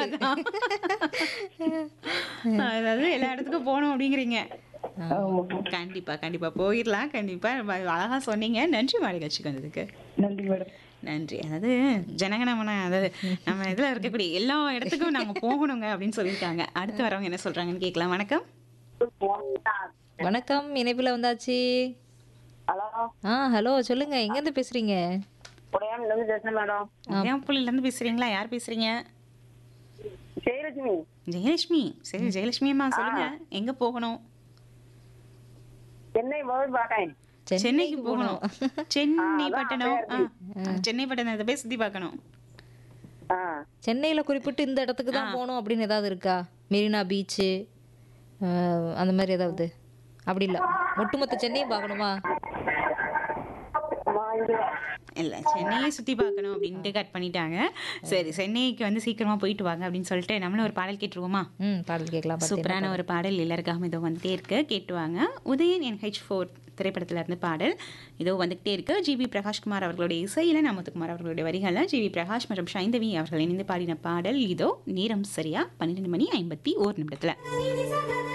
அவ்வளவுதான் அதாவது எல்லா இடத்துக்கும் போகணும் அப்படிங்கிறீங்க ஆமா. கண்டிப்பா கண்டிப்பா போயிடலாம் கண்டிப்பா ரொம்ப அழகா சொன்னீங்க நன்றி மாடி கட்சிக்கு வந்ததுக்கு நன்றி மேடம் நன்றி அதாவது ஜனகணமன அதாவது நம்ம இதுல இருக்கக்கூடிய எல்லா இடத்துக்கும் நாங்க போகணுங்க அப்படின்னு சொல்லியிருக்காங்க அடுத்து வரவங்க என்ன சொல்றாங்கன்னு கேட்கலாம் வணக்கம் வணக்கம் இணைப்புல வந்தாச்சு ஹலோ ஆ ஹலோ சொல்லுங்க எங்க இருந்து பேசுறீங்க உடையாமில இருந்து பேசுறேன் மேடம் உதயம்புள்ளில இருந்து பேசுறீங்களா யார் பேசுறீங்க ஜெயலட்சுமி ஜெயலட்சுமி சரி ஜெயலட்சுமி அம்மா சொல்லுங்க எங்க போகணும் சென்னை முதல் பார்க்கேன் சென்னைக்கு போகணும் சென்னை பட்டணம் ஆ, சென்னை பட்டணத்தை போய் சுத்தி பார்க்கணும் ஆ சென்னையில குறிப்பிட்டு இந்த இடத்துக்கு தான் போகணும் அப்படின்னு ஏதாவது இருக்கா மெரினா பீச்சு அந்த மாதிரி ஏதாவது அப்படி இல்ல ஒட்டுமொத்த சென்னையும் பார்க்கணுமா அம்மா, இது இல்ல சென்னையை சுத்தி பார்க்கணும் அப்படின்ட்டு கட் பண்ணிட்டாங்க சரி சென்னைக்கு வந்து சீக்கிரமா போயிட்டு வாங்க அப்படின்னு சொல்லிட்டு நம்மளும் ஒரு பாடல் கேட்டுருவோமா ம் பாடல் கேட்கலாம் பார்த்து சூப்பரான ஒரு பாடல் எல்லாருக்காகவும் இதோ வந்துட்டே இருக்கு கேட்டுவாங்க உதயன் என்ஹெச் ஃபோர் திரைப்படத்துல இருந்து பாடல் இதோ வந்துகிட்டே இருக்கு ஜிவி பிரகாஷ்குமார் அவர்களுடைய இசையில நமத்துக்குமார் அவர்களுடைய வரிகளில் ஜிவி பிரகாஷ் மற்றும் சைந்தவி அவர்கள் இணைந்து பாடின பாடல் இதோ நேரம் சரியா பன்னிரெண்டு மணி ஐம்பத்தி ஓர் நிமிடத்துல